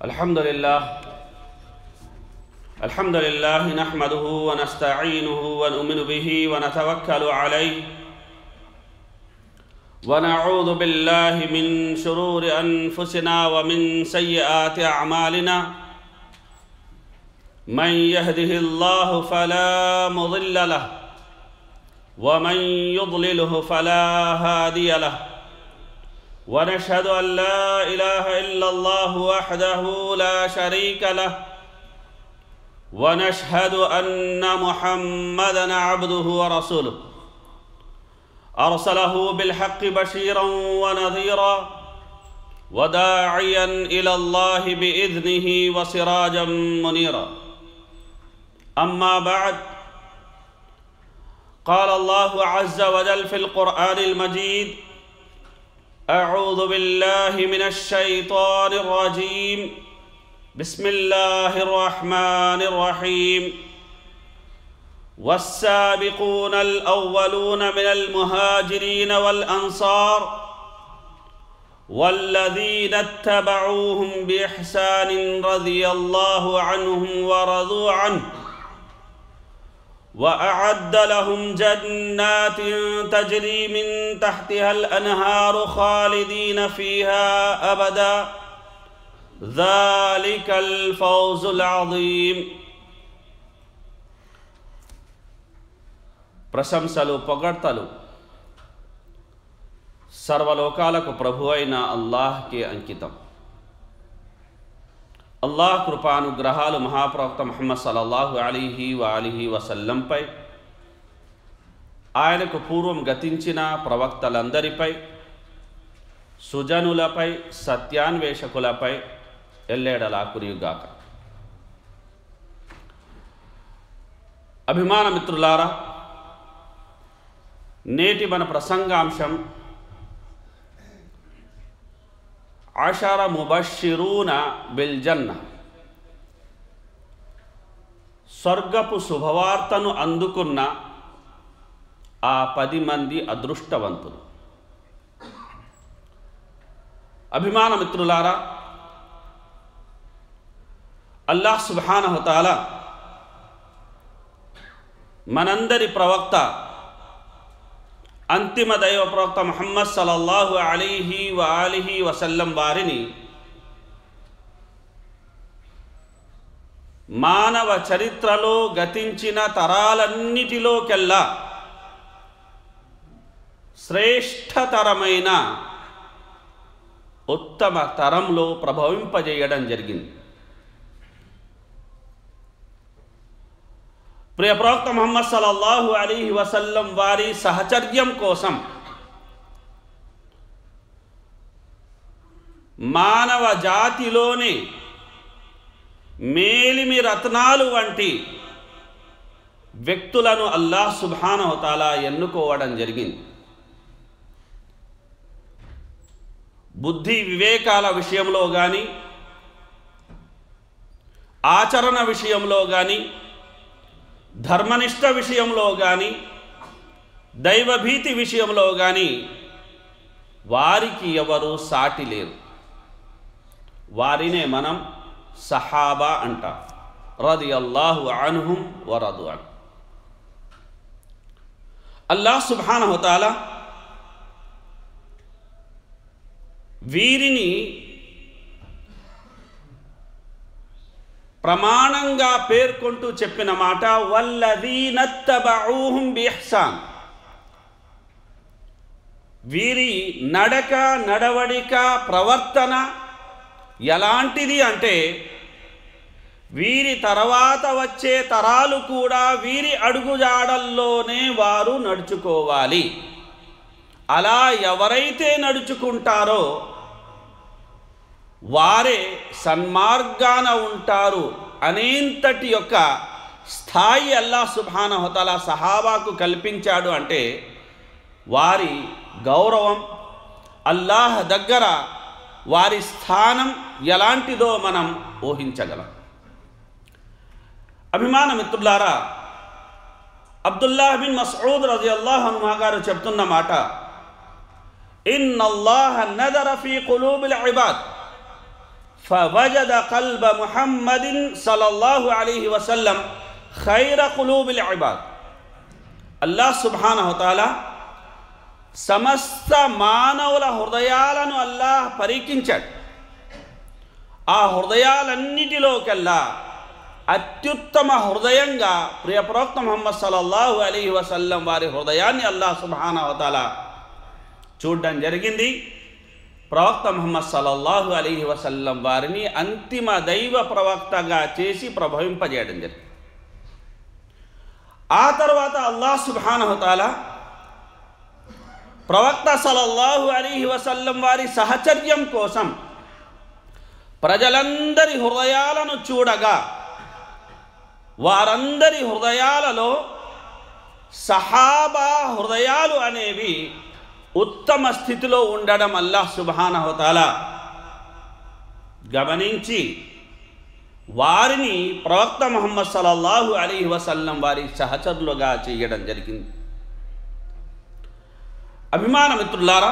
الحمد لله الحمد لله نحمده ونستعينه ونؤمن به ونتوكل عليه ونعوذ بالله من شرور انفسنا ومن سيئات اعمالنا من يهده الله فلا مضل له ومن يضلله فلا هادي له ونشهد ان لا اله الا الله وحده لا شريك له ونشهد ان محمدا عبده ورسوله ارسله بالحق بشيرا ونذيرا وداعيا الى الله باذنه وسراجا منيرا اما بعد قال الله عز وجل في القران المجيد اعوذ بالله من الشيطان الرجيم بسم الله الرحمن الرحيم والسابقون الاولون من المهاجرين والانصار والذين اتبعوهم باحسان رضي الله عنهم ورضوا عنه واعد لهم جنات تجري من تحتها الانهار خالدين فيها ابدا ذلك الفوز العظيم ప్రశంసలు పొగడ్తలు సర్వలోకాలకు ప్రభు అయిన అల్లాహ్కి అంకితం అల్లాహ్ కృపానుగ్రహాలు మహాప్రవక్త ముహమ్మద్ సల్లల్లాహు అలీహి వాలిహి వసల్లంపై ఆయనకు పూర్వం గతించిన ప్రవక్తలందరిపై సుజనులపై సత్యాన్వేషకులపై ఎల్లేడలా కురియుగాక అభిమాన మిత్రులారా నేటి మన ప్రసంగాంశం ఆషార ముబషిరూన బిల్జన్న స్వర్గపు శుభవార్తను అందుకున్న ఆ పది మంది అదృష్టవంతులు అభిమాన మిత్రులారా అల్లాహ్ సుబానహతాల మనందరి ప్రవక్త అంతిమ దైవ ప్రవక్త ముహమ్మద్ సలల్లాహు అలీహి వ అలిహి వసల్లం వారిని మానవ చరిత్రలో గతించిన తరాలన్నిటిలోకెల్లా శ్రేష్టతరమైన ఉత్తమ తరంలో ప్రభవింపజేయడం జరిగింది ప్రియ ప్రవక్త ముహమ్మద్ సల్లల్లాహు అలీహి వసల్లం వారి సహచర్యం కోసం మానవ జాతిలోని మేలిమి రత్నాలు వంటి వ్యక్తులను అల్లాహ్ సుబానహతాలా ఎన్నుకోవడం జరిగింది బుద్ధి వివేకాల విషయంలో కానీ ఆచరణ విషయంలో కానీ ధర్మనిష్ట విషయంలో కానీ దైవభీతి విషయంలో కానీ వారికి ఎవరు సాటి లేరు వారినే మనం సహాబా అంట రది అల్లాహు అన్హుం వరదు అన్ అల్లాహ్ సుబానహతాల వీరిని ప్రమాణంగా పేర్కొంటూ చెప్పిన మాట వల్లదీనత్తబూహుం బిహ్సాన్ వీరి నడక నడవడిక ప్రవర్తన ఎలాంటిది అంటే వీరి తర్వాత వచ్చే తరాలు కూడా వీరి అడుగుజాడల్లోనే వారు నడుచుకోవాలి అలా ఎవరైతే నడుచుకుంటారో వారే సన్మార్గాన ఉంటారు అనేంతటి యొక్క స్థాయి అల్లా సుభానహతల సహాబాకు కల్పించాడు అంటే వారి గౌరవం అల్లాహ్ దగ్గర వారి స్థానం ఎలాంటిదో మనం ఊహించగలం అభిమాన మిత్రులారా అబ్దుల్లాహ్ బిన్ మసూద్ రజి అల్లాహ్ హనుమా గారు చెప్తున్న మాట ఇన్ అల్లాహ్ నదర ఫీ కులూబిల్ ఇబాద్ فوجد قلب محمد صلى الله عليه وسلم خير قلوب العباد అల్లాహ్ సుబ్హానహుతాల సమస్త మానవుల హృదయాలను అల్లాహ్ పరీక్షించాడు ఆ హృదయాలన్నిటిలోకెల్లా అత్యుత్తమ హృదయంగా ప్రియ ప్రవక్త ముహమ్మద్ సల్లల్లాహు అలీ వసల్లం వారి హృదయాన్ని అల్లాహ్ సుబ్హానహుతాల చూడడం జరిగింది ప్రవక్త ముహమ్మద్ సల్లల్లాహు అలీ వసల్లం వారిని అంతిమ దైవ ప్రవక్తగా చేసి ప్రభవింపజేయడం జరిగింది ఆ తర్వాత అల్లాహ్ సుబ్హానహుతాల ప్రవక్త సలల్లాహు అలీ వసల్లం వారి సహచర్యం కోసం ప్రజలందరి హృదయాలను చూడగా వారందరి హృదయాలలో సహాబా హృదయాలు అనేవి ఉత్తమ స్థితిలో ఉండడం అల్లాహ్ సుబానహతాల గమనించి వారిని ప్రవక్త ముహమ్మద్ సల్లల్లాహు అలీ వసల్లం వారి సహచరులుగా చేయడం జరిగింది అభిమాన మిత్రులారా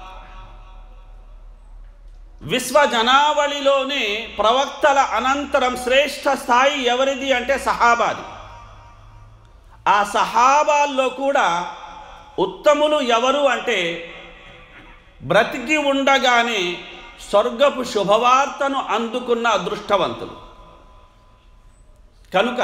విశ్వ జనావళిలోనే ప్రవక్తల అనంతరం శ్రేష్ఠ స్థాయి ఎవరిది అంటే సహాబాది ఆ సహాబాల్లో కూడా ఉత్తములు ఎవరు అంటే బ్రతికి ఉండగానే స్వర్గపు శుభవార్తను అందుకున్న అదృష్టవంతులు కనుక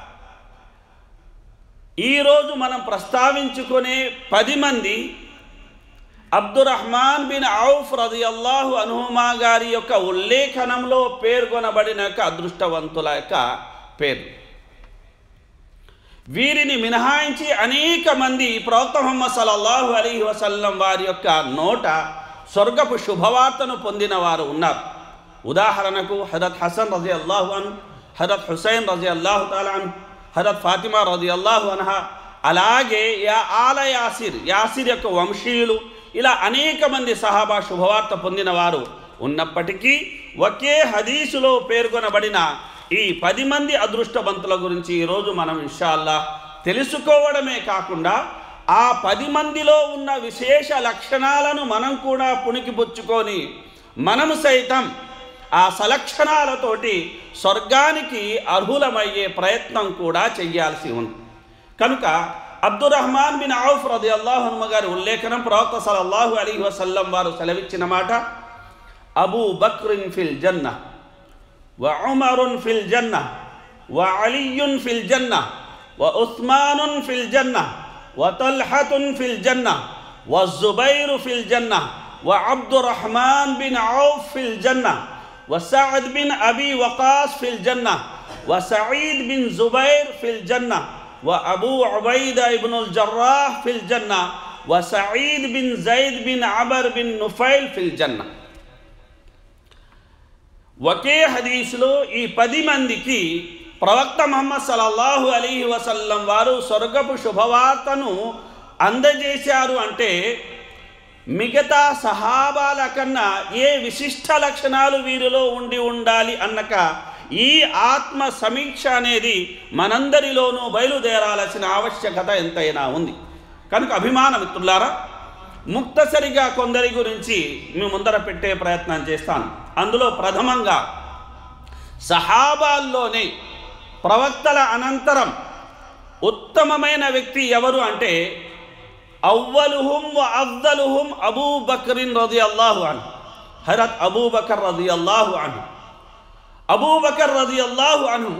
ఈరోజు మనం ప్రస్తావించుకునే పది మంది అబ్దురహ్మాన్ బిన్ ఔఫ్ రదియల్లాహు అనుహుమా గారి యొక్క ఉల్లేఖనంలో పేర్కొనబడిన యొక్క అదృష్టవంతుల యొక్క పేరు వీరిని మినహాయించి అనేక మంది ప్రవక్త ముహమ్మద్ సల్లల్లాహు అలీ వసల్లం వారి యొక్క నోట స్వర్గపు శుభవార్తను పొందిన వారు ఉన్నారు ఉదాహరణకు హరత్ హసన్ రజీ అల్లాహు అన్ హరత్ హుసైన్ రజీ అల్లాహు తాలాన్ హరత్ ఫాతిమా రజీ అల్లాహు అన్హా అలాగే యా ఆల యాసిర్ యాసిర్ యొక్క వంశీయులు ఇలా అనేక మంది సహాబా శుభవార్త పొందిన వారు ఉన్నప్పటికీ ఒకే హదీసులో పేర్కొనబడిన ఈ పది మంది అదృష్టవంతుల గురించి ఈరోజు మనం ఇన్షాల్లా తెలుసుకోవడమే కాకుండా ఆ పది మందిలో ఉన్న విశేష లక్షణాలను మనం కూడా పుణికిపుచ్చుకొని మనము సైతం ఆ సలక్షణాలతోటి స్వర్గానికి అర్హులమయ్యే ప్రయత్నం కూడా చెయ్యాల్సి ఉంది కనుక అబ్దురహ్మాన్ బిన్ ఔఫ్ రది అల్లాహున్మ గారి ఉల్లేఖనం ప్రవక్త సలల్లాహు అలీ వసల్లం వారు సెలవిచ్చిన మాట అబూ బక్రిన్ ఫిల్ జన్న వ ఉమరున్ ఫిల్ జన్న వ అలీయున్ ఫిల్ జన్న వ ఉస్మానున్ ఫిల్ జన్న వ తల్హతున్ ఫిల్ జన్న వ జుబైరు ఫిల్ జన్న వ అబ్దురహ్మాన్ బిన్ ఔఫ్ ఫిల్ జన్న وسعد بن أبي وقاص في الجنة وسعيد بن زبير في الجنة وأبو عبيدة بن الجراح في الجنة وسعيد بن زيد بن عمر بن نفيل في الجنة ఒకే హదీసులో ఈ పది మందికి ప్రవక్త మహమ్మద్ సల్లల్లాహు అలీహి వసల్లం వారు స్వర్గపు శుభవార్తను అందజేశారు అంటే మిగతా సహాబాల కన్నా ఏ విశిష్ట లక్షణాలు వీరిలో ఉండి ఉండాలి అన్నక ఈ ఆత్మ సమీక్ష అనేది మనందరిలోనూ బయలుదేరాల్సిన ఆవశ్యకత ఎంతైనా ఉంది కనుక అభిమాన మిత్రులారా ముక్తసరిగా కొందరి గురించి మీ ముందర పెట్టే ప్రయత్నం చేస్తాను అందులో ప్రథమంగా సహాబాల్లోనే ప్రవక్తల అనంతరం ఉత్తమమైన వ్యక్తి ఎవరు అంటే అవ్వలుహుం వ అఫ్దలుహుం అబూ బక్రిన్ రది అల్లాహు అన్ హరత్ అబూ బకర్ రది అల్లాహు అను అబూ బకర్ రది అల్లాహు అను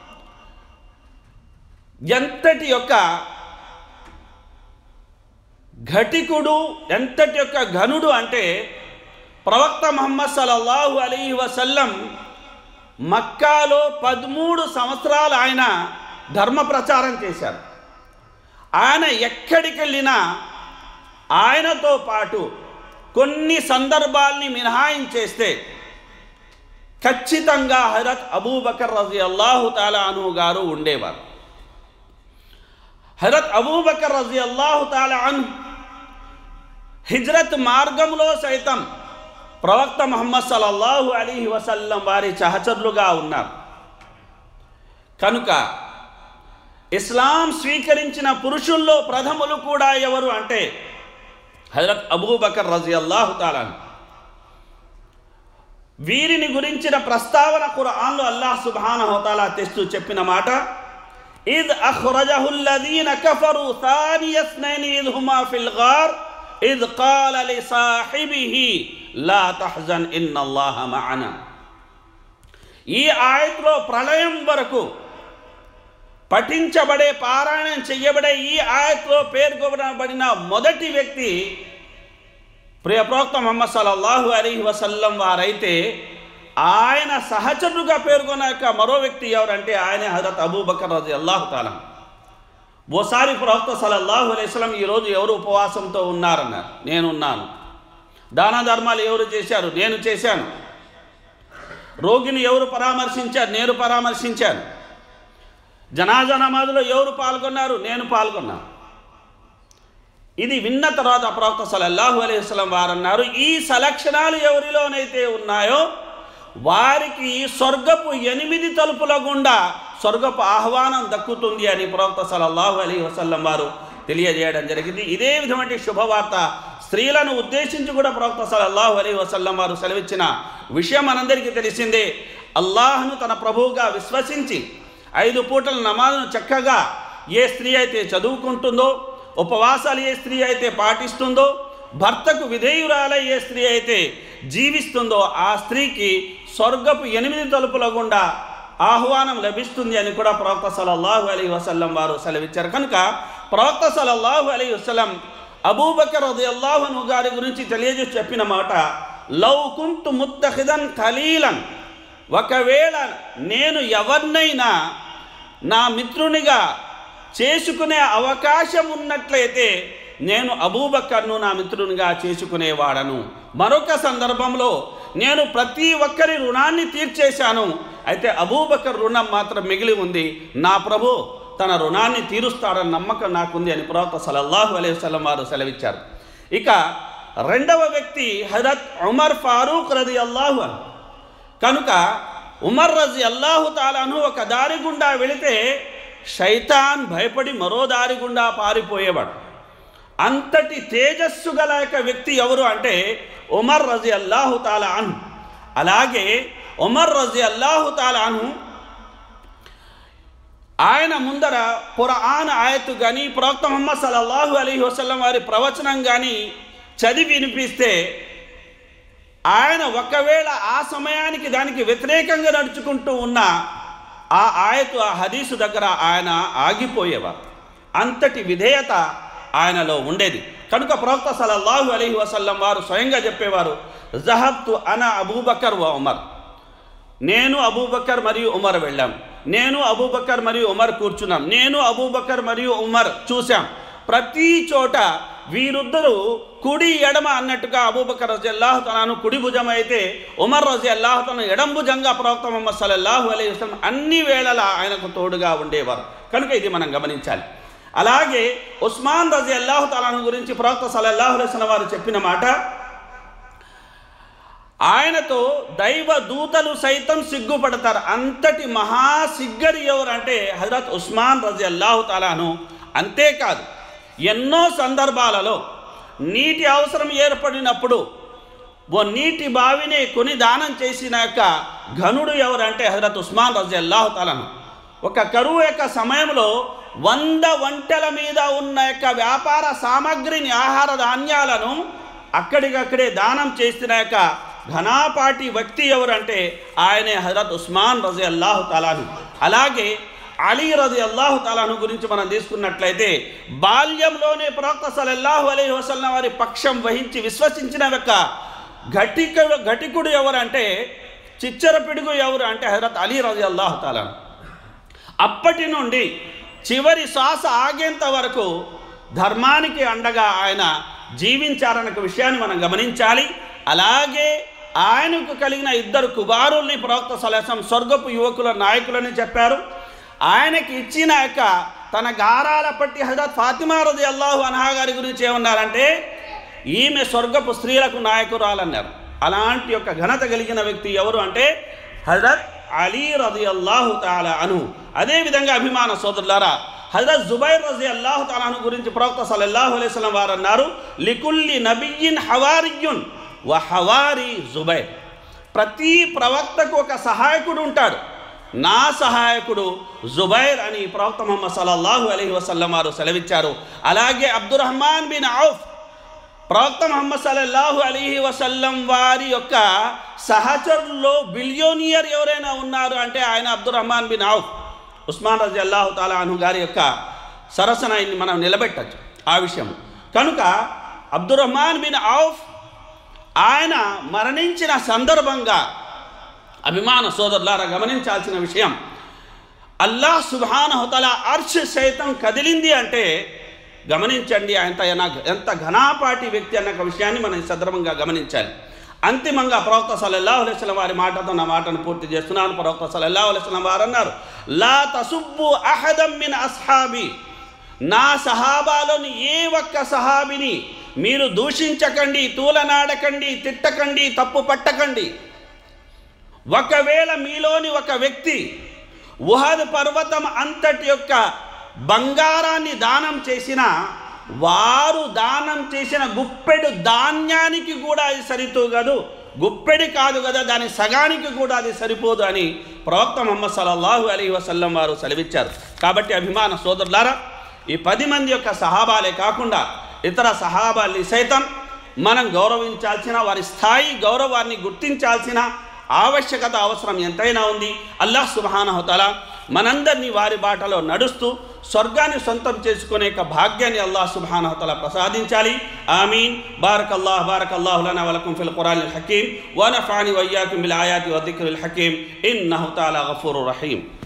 ఎంతటి యొక్క ఘటికుడు ఎంతటి యొక్క ఘనుడు అంటే ప్రవక్త మహమ్మద్ సల్లల్లాహు అలీ వసల్లం మక్కాలో పదమూడు సంవత్సరాలు ఆయన ధర్మ ప్రచారం చేశారు ఆయన ఎక్కడికి వెళ్ళినా ఆయనతో పాటు కొన్ని సందర్భాల్ని మినహాయించేస్తే ఖచ్చితంగా హరత్ అబూబకర్ రజి అల్లాహు తాలా అను గారు ఉండేవారు హరత్ అబూబకర్ రజి అల్లాహు తాలా అను హిజ్రత్ మార్గంలో సైతం ప్రవక్త మహమ్మద్ సల్లల్లాహు అలీ వసల్లం వారి సహచరులుగా ఉన్నారు కనుక ఇస్లాం స్వీకరించిన పురుషుల్లో ప్రథములు కూడా ఎవరు అంటే హజరత్ అబూబకర్ రజీ అల్లాహు తాలాను వీరిని గురించిన ప్రస్తావన ఖురాన్లో అల్లాహ్ సుబ్హానహు వతాలా తెస్తూ చెప్పిన మాట ఇద్ అఖ్రజహు الذين كفروا ثاني اثنين إذ هما في الغار إذ قال لصاحبه لا تحزن إن الله معنا ఈ ఆయత్లో ప్రళయం వరకు పఠించబడే పారాయణం చెయ్యబడే ఈ ఆయత్లో పేర్కొనబడిన మొదటి వ్యక్తి ప్రియ ప్రవక్త మొహమ్మద్ సల్లల్లాహు అలీహి వసల్లం వారైతే ఆయన సహచరుడుగా పేర్కొన్న యొక్క మరో వ్యక్తి ఎవరంటే ఆయన హజరత్ అబూబకర్ రజి అల్లాహు తాలా ఓసారి ప్రవక్త సల్లల్లాహు అలైస్లం ఈరోజు ఎవరు ఉపవాసంతో ఉన్నారన్నారు నేనున్నాను దాన ధర్మాలు ఎవరు చేశారు నేను చేశాను రోగిని ఎవరు పరామర్శించారు నేను పరామర్శించాను జనాజా నమాజులో ఎవరు పాల్గొన్నారు నేను పాల్గొన్నాను ఇది విన్న తర్వాత ప్రవక్త సలల్లాహు అలైహి వసల్లం వారు అన్నారు ఈ సలక్షణాలు ఎవరిలోనైతే ఉన్నాయో వారికి స్వర్గపు ఎనిమిది తలుపుల గుండా స్వర్గపు ఆహ్వానం దక్కుతుంది అని ప్రవక్త సలల్లాహు అలైహి వసల్లం వారు తెలియజేయడం జరిగింది ఇదే విధమైన శుభవార్త స్త్రీలను ఉద్దేశించి కూడా ప్రవక్త సలల్లాహు అలైహి వసల్లం వారు సెలవిచ్చిన విషయం మనందరికీ తెలిసిందే అల్లాహ్ను తన ప్రభువుగా విశ్వసించి ఐదు పూటల నమాజ్ను చక్కగా ఏ స్త్రీ అయితే చదువుకుంటుందో ఉపవాసాలు ఏ స్త్రీ అయితే పాటిస్తుందో భర్తకు విధేయురాలై ఏ స్త్రీ అయితే జీవిస్తుందో ఆ స్త్రీకి స్వర్గపు ఎనిమిది తలుపుల గుండా ఆహ్వానం లభిస్తుంది అని కూడా ప్రవక్త సలల్లాహు అలీ వసల్లం వారు సెలవిచ్చారు కనుక ప్రవక్త సలల్లాహు అలీ వసల్లం అబూబకర్ అల్లాహను గారి గురించి తెలియజేసి చెప్పిన మాట లౌ కుంతు ముత్తహిదన్ ఖలీలన్ ఒకవేళ నేను ఎవరినైనా నా మిత్రునిగా చేసుకునే అవకాశం ఉన్నట్లయితే నేను అబూబక్కర్ను నా మిత్రునిగా చేసుకునేవాడను మరొక సందర్భంలో నేను ప్రతి ఒక్కరి రుణాన్ని తీర్చేశాను అయితే అబూబకర్ రుణం మాత్రం మిగిలి ఉంది నా ప్రభు తన రుణాన్ని తీరుస్తాడని నమ్మకం నాకుంది అని ప్రవక్త సలల్లాహు అలైహి వసల్లం వారు సెలవిచ్చారు ఇక రెండవ వ్యక్తి హజరత్ ఉమర్ ఫారూక్ రది అల్లాహు అన్ కనుక ఉమర్ రజి అల్లాహు తాలాను ఒక దారి గుండా వెళితే శైతాన్ భయపడి మరో దారి గుండా పారిపోయేవాడు అంతటి తేజస్సు గల యొక్క వ్యక్తి ఎవరు అంటే ఉమర్ రజి అల్లాహు తాలా అను అలాగే ఉమర్ రజి అల్లాహు తాలా అను ఆయన ముందర పురాణ ఆయత్తు కానీ ప్రవక్త ముహమ్మద్ సల్లల్లాహు అలీ వసల్లం వారి ప్రవచనం కానీ చదివి వినిపిస్తే ఆయన ఒకవేళ ఆ సమయానికి దానికి వ్యతిరేకంగా నడుచుకుంటూ ఉన్న ఆ ఆయతు ఆ హదీసు దగ్గర ఆయన ఆగిపోయేవారు అంతటి విధేయత ఆయనలో ఉండేది కనుక ప్రవక్త సలల్లాహు అలీ వసల్లం వారు స్వయంగా చెప్పేవారు జహబ్తు అన అబూబకర్ వ ఉమర్ నేను అబూబకర్ మరియు ఉమర్ వెళ్ళాం నేను అబూబకర్ మరియు ఉమర్ కూర్చున్నాం నేను అబూబకర్ మరియు ఉమర్ చూశాం ప్రతి చోట వీరిద్దరూ కుడి ఎడమ అన్నట్టుగా అబూబకర్ రజి అల్లాహతనాను కుడి భుజం అయితే ఉమర్ రజి అల్లాహతను ఎడం భుజంగా ప్రవక్త మొహమ్మద్ సల్లల్లాహు అలై వసలం అన్ని వేళలా ఆయనకు తోడుగా ఉండేవారు కనుక ఇది మనం గమనించాలి అలాగే ఉస్మాన్ రజి అల్లాహు తాలాను గురించి ప్రవక్త సల్లల్లాహు అలైహి వసల్లం వారు చెప్పిన మాట ఆయనతో దైవ దూతలు సైతం సిగ్గుపడతారు అంతటి మహా సిగ్గరి ఎవరంటే హజరత్ ఉస్మాన్ రజి అల్లాహు తాలాను అంతేకాదు ఎన్నో సందర్భాలలో నీటి అవసరం ఏర్పడినప్పుడు ఓ నీటి బావిని కొని దానం చేసిన యొక్క ఘనుడు ఎవరంటే హజరత్ ఉస్మాన్ రజి అల్లాహు తాలాను ఒక కరువు యొక్క సమయంలో వంద వంటల మీద ఉన్న యొక్క వ్యాపార సామాగ్రిని ఆహార ధాన్యాలను అక్కడికక్కడే దానం చేసిన యొక్క ఘనాపాటి వ్యక్తి ఎవరంటే ఆయనే హజరత్ ఉస్మాన్ రజి అల్లాహు తాలాను అలాగే అలీ రజి అల్లాహు తాలాను గురించి మనం తీసుకున్నట్లయితే బాల్యంలోనే ప్రవక్త సలల్లాహు అలీ వసల్లం వారి పక్షం వహించి విశ్వసించిన యొక్క ఘటికుడు ఘటికుడు ఎవరంటే చిచ్చర పిడుగు ఎవరు అంటే హజరత్ అలీ రజి అల్లాహు తాలాను అప్పటి నుండి చివరి శ్వాస ఆగేంత వరకు ధర్మానికి అండగా ఆయన జీవించారన్న విషయాన్ని మనం గమనించాలి అలాగే ఆయనకు కలిగిన ఇద్దరు కుమారుల్ని ప్రవక్త సలసం స్వర్గపు యువకుల నాయకులని చెప్పారు ఆయనకి ఇచ్చిన యొక్క తన గారాల పట్టి హజరత్ ఫాతిమా రది అల్లాహు అన్హా గారి గురించి ఏమన్నారంటే ఈమె స్వర్గపు స్త్రీలకు నాయకురాలన్నారు అలాంటి యొక్క ఘనత కలిగిన వ్యక్తి ఎవరు అంటే హజరత్ అలీ రది అల్లాహు తాలా అను అదేవిధంగా అభిమాన సోదరులారా హజరత్ జుబైర్ రజి అల్లాహు తాలాను గురించి ప్రవక్త సల్లల్లాహు అలైహి వసల్లం వారు అన్నారు లికుల్లి నబియ్యిన్ హవారియున్ వ హవారి జుబైర్ ప్రతి ప్రవక్తకు ఒక సహాయకుడు ఉంటాడు నా సహాయకుడు జుబైర్ అని ప్రవక్త ముహమ్మద్ సల్లల్లాహు అలైహి వసల్లం వారు సెలవిచ్చారు అలాగే అబ్దురహ్మాన్ బిన్ ఔఫ్ ప్రవక్త ముహమ్మద్ సల్లల్లాహు అలీహి వసల్లం వారి యొక్క సహచరుల్లో బిలియోనియర్ ఎవరైనా ఉన్నారు అంటే ఆయన అబ్దురహ్మాన్ బిన్ ఔఫ్ ఉస్మాన్ రజీ అల్లాహు తాలా అను గారి యొక్క సరసన ఆయన్ని మనం నిలబెట్టచ్చు ఆ విషయం కనుక అబ్దురహ్మాన్ బిన్ ఔఫ్ ఆయన మరణించిన సందర్భంగా అభిమాన సోదరులారా గమనించాల్సిన విషయం అల్లాహ్ సుబానహతల అర్ష్ సైతం కదిలింది అంటే గమనించండి ఆయన ఎన- ఎంత ఘనాపాటి వ్యక్తి అన్న ఒక విషయాన్ని మనం ఈ సందర్భంగా గమనించాలి అంతిమంగా ప్రవక్త సల్లల్లాహు అలైస్లం వారి మాటతో నా మాటను పూర్తి చేస్తున్నాను ప్రవక్త సల్లల్లాహు అలైస్లం వారు అన్నారు లా తసుబ్బు అహదం మిన్ అస్హాబి నా సహాబాలోని ఏ ఒక్క సహాబిని మీరు దూషించకండి తూలనాడకండి తిట్టకండి తప్పు పట్టకండి ఒకవేళ మీలోని ఒక వ్యక్తి ఉహద్ పర్వతం అంతటి యొక్క బంగారాన్ని దానం చేసిన వారు దానం చేసిన గుప్పెడు ధాన్యానికి కూడా అది సరితూగదు గుప్పెడి కాదు కదా దాని సగానికి కూడా అది సరిపోదు అని ప్రవక్త ముహమ్మద్ సల్లల్లాహు అలీ వసల్లం వారు సెలవిచ్చారు కాబట్టి అభిమాన సోదరులారా ఈ పది మంది యొక్క సహాబాలే కాకుండా ఇతర సహాబాల్ని సైతం మనం గౌరవించాల్సిన వారి స్థాయి గౌరవాన్ని గుర్తించాల్సిన ఆవశ్యకత అవసరం ఎంతైనా ఉంది అల్లాహ్ సుబానహతల మనందరినీ వారి బాటలో నడుస్తూ స్వర్గాన్ని సొంతం చేసుకునే యొక్క భాగ్యాన్ని అల్లాహ్ సుబానహతల ప్రసాదించాలి ఆమీన్ బారక్ అల్లాహ్ బారక్ అల్లాహు లనా వలకుం ఫిల్ ఖురాన్ హకీం వనఫాని వయ్యాకుం బిల్ ఆయాతి వదిక్రుల్ హకీం ఇన్నహు తాలా గఫూరు రహీం